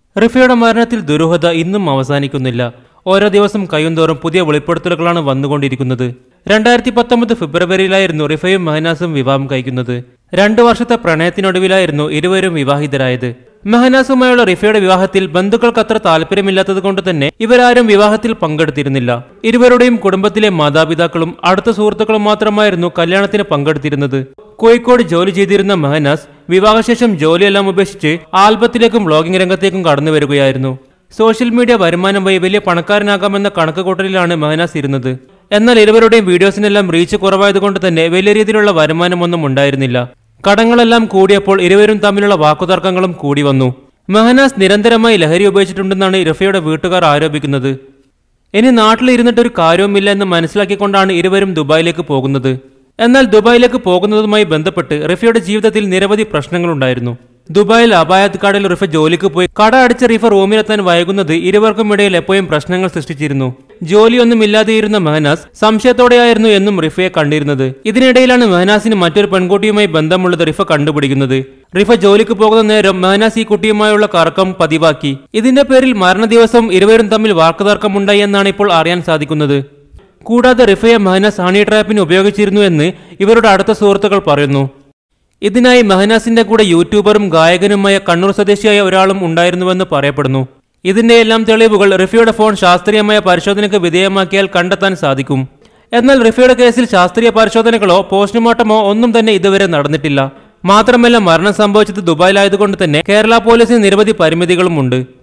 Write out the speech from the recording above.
റിഫയുടെ മരണത്തിൽ ദുരൂഹത ഇന്നും അവസാനിക്കുന്നില്ല ഓരോ ദിവസം കഴിയുന്തോറും പുതിയ വെളിപ്പെടുത്തലുകളാണ് വന്നുകൊണ്ടിരിക്കുന്നത് രണ്ടായിരത്തി പത്തൊമ്പത് ഫെബ്രുവരിയിലായിരുന്നു റിഫയും മെഹനാസും വിവാഹം കഴിക്കുന്നത് രണ്ടു വർഷത്തെ പ്രണയത്തിനൊടുവിലായിരുന്നു ഇരുവരും വിവാഹിതരായത് മെഹനാസുമായുള്ള റിഫയുടെ വിവാഹത്തിൽ ബന്ധുക്കൾക്ക് അത്ര താല്പര്യമില്ലാത്തത് കൊണ്ട് തന്നെ ഇവരാരും വിവാഹത്തിൽ പങ്കെടുത്തിരുന്നില്ല ഇരുവരുടെയും കുടുംബത്തിലെ മാതാപിതാക്കളും അടുത്ത സുഹൃത്തുക്കളും മാത്രമായിരുന്നു കല്യാണത്തിന് പങ്കെടുത്തിരുന്നത് കോഴിക്കോട് ജോലി ചെയ്തിരുന്ന മെഹനാസ് വിവാഹശേഷം ജോലിയെല്ലാം ഉപേക്ഷിച്ച് ആൽബത്തിലേക്കും വ്ളോഗിംഗ് രംഗത്തേക്കും കടന്നു വരികയായിരുന്നു സോഷ്യൽ മീഡിയ വരുമാനം വഴി വലിയ പണക്കാരനാകാമെന്ന കണക്കുകൂട്ടലിലാണ് മെഹനാസ് ഇരുന്നത് എന്നാൽ ഇരുവരുടെയും വീഡിയോസിനെല്ലാം റീച്ച് കുറവായതുകൊണ്ട് തന്നെ വലിയ രീതിയിലുള്ള വരുമാനമൊന്നും ഉണ്ടായിരുന്നില്ല കടങ്ങളെല്ലാം കൂടിയപ്പോൾ ഇരുവരും തമ്മിലുള്ള വാക്കുതർക്കങ്ങളും കൂടി വന്നു മെഹനാസ് നിരന്തരമായി ലഹരി ഉപയോഗിച്ചിട്ടുണ്ടെന്നാണ് ഇരഫയുടെ വീട്ടുകാർ ആരോപിക്കുന്നത് ഇനി നാട്ടിലിരുന്നിട്ട് ഒരു കാര്യവുമില്ല എന്ന് മനസ്സിലാക്കിക്കൊണ്ടാണ് ഇരുവരും ദുബായിലേക്ക് പോകുന്നത് എന്നാൽ ദുബായിലേക്ക് പോകുന്നതുമായി ബന്ധപ്പെട്ട് റിഫയുടെ ജീവിതത്തിൽ നിരവധി പ്രശ്നങ്ങളുണ്ടായിരുന്നു ദുബായിൽ അബായത് കടയിൽ റിഫ ജോലിക്ക് പോയി കട അടിച്ച റിഫ റൂമിലെത്താൻ വൈകുന്നത് ഇരുവർക്കും ഇടയിൽ എപ്പോഴും പ്രശ്നങ്ങൾ സൃഷ്ടിച്ചിരുന്നു ജോലിയൊന്നുമില്ലാതെയിരുന്ന മെഹനാസ് സംശയത്തോടെയായിരുന്നു എന്നും റിഫയെ കണ്ടിരുന്നത് ഇതിനിടയിലാണ് മെഹനാസിന് മറ്റൊരു പെൺകുട്ടിയുമായി ബന്ധമുള്ളത് റിഫ കണ്ടുപിടിക്കുന്നത് റിഫ ജോലിക്ക് പോകുന്ന നേരം മെഹനാസ് ഈ കുട്ടിയുമായുള്ള കറക്കം പതിവാക്കി ഇതിന്റെ പേരിൽ മരണദിവസം ഇരുവരും തമ്മിൽ വാക്കുതർക്കമുണ്ടായി എന്നാണ് ഇപ്പോൾ അറിയാൻ സാധിക്കുന്നത് കൂടാതെ റിഫയെ മെഹനാസ് ഹണി ട്രാപ്പിന് ഉപയോഗിച്ചിരുന്നു എന്ന് ഇവരുടെ അടുത്ത സുഹൃത്തുക്കൾ പറയുന്നു ഇതിനായി മെഹനാസിന്റെ കൂടെ യൂട്യൂബറും ഗായകനുമായ കണ്ണൂർ സ്വദേശിയായ ഒരാളും ഉണ്ടായിരുന്നുവെന്ന് പറയപ്പെടുന്നു ഇതിന്റെ എല്ലാം തെളിവുകൾ റിഫയുടെ ഫോൺ ശാസ്ത്രീയമായ പരിശോധനയ്ക്ക് വിധേയമാക്കിയാൽ കണ്ടെത്താൻ സാധിക്കും എന്നാൽ റിഫയുടെ കേസിൽ ശാസ്ത്രീയ പരിശോധനകളോ പോസ്റ്റ്മോർട്ടമോ ഒന്നും തന്നെ ഇതുവരെ നടന്നിട്ടില്ല മാത്രമല്ല മരണം സംഭവിച്ചത് ദുബായിലായതുകൊണ്ട് തന്നെ കേരള പോലീസിന് നിരവധി പരിമിതികളുമുണ്ട്